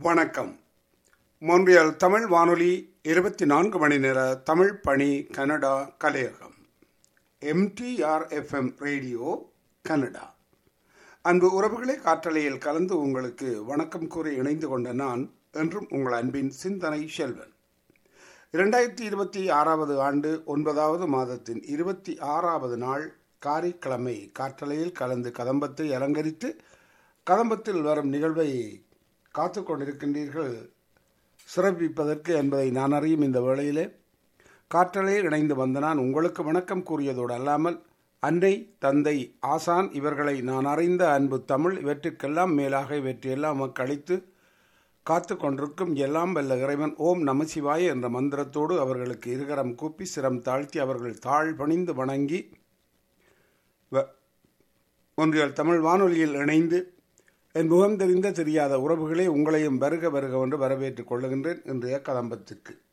வணக்கம் மொன்றியல் தமிழ் வானொலி இருபத்தி நான்கு மணி நேர தமிழ் பணி கனடா கலையகம் எம்டிஆர் எஃப்எம் ரேடியோ கனடா அன்பு உறவுகளை காற்றலையில் கலந்து உங்களுக்கு வணக்கம் கூறி இணைந்து கொண்ட நான் என்றும் உங்கள் அன்பின் சிந்தனை செல்வன் இரண்டாயிரத்தி இருபத்தி ஆறாவது ஆண்டு ஒன்பதாவது மாதத்தின் இருபத்தி ஆறாவது நாள் காரிக்கிழமை காற்றலையில் கலந்து கதம்பத்தை அலங்கரித்து கதம்பத்தில் வரும் நிகழ்வை காத்து கொண்டிருக்கின்றீர்கள் சிறப்பிப்பதற்கு என்பதை நான் அறியும் இந்த வேளையிலே காற்றலையில் இணைந்து வந்த நான் உங்களுக்கு வணக்கம் கூறியதோடு அல்லாமல் அன்னை தந்தை ஆசான் இவர்களை நான் அறிந்த அன்பு தமிழ் இவற்றுக்கெல்லாம் மேலாக இவற்றையெல்லாம் அளித்து காத்து கொண்டிருக்கும் எல்லாம் வல்ல இறைவன் ஓம் நமசிவாய என்ற மந்திரத்தோடு அவர்களுக்கு இருகரம் கூப்பி சிரம் தாழ்த்தி அவர்கள் தாழ் பணிந்து வணங்கி ஒன்றியல் தமிழ் வானொலியில் இணைந்து என் முகம் தெரிந்த தெரியாத உறவுகளே உங்களையும் வருக வருக என்று வரவேற்றுக் கொள்ளுகின்றேன் இன்றைய கதம்பத்திற்கு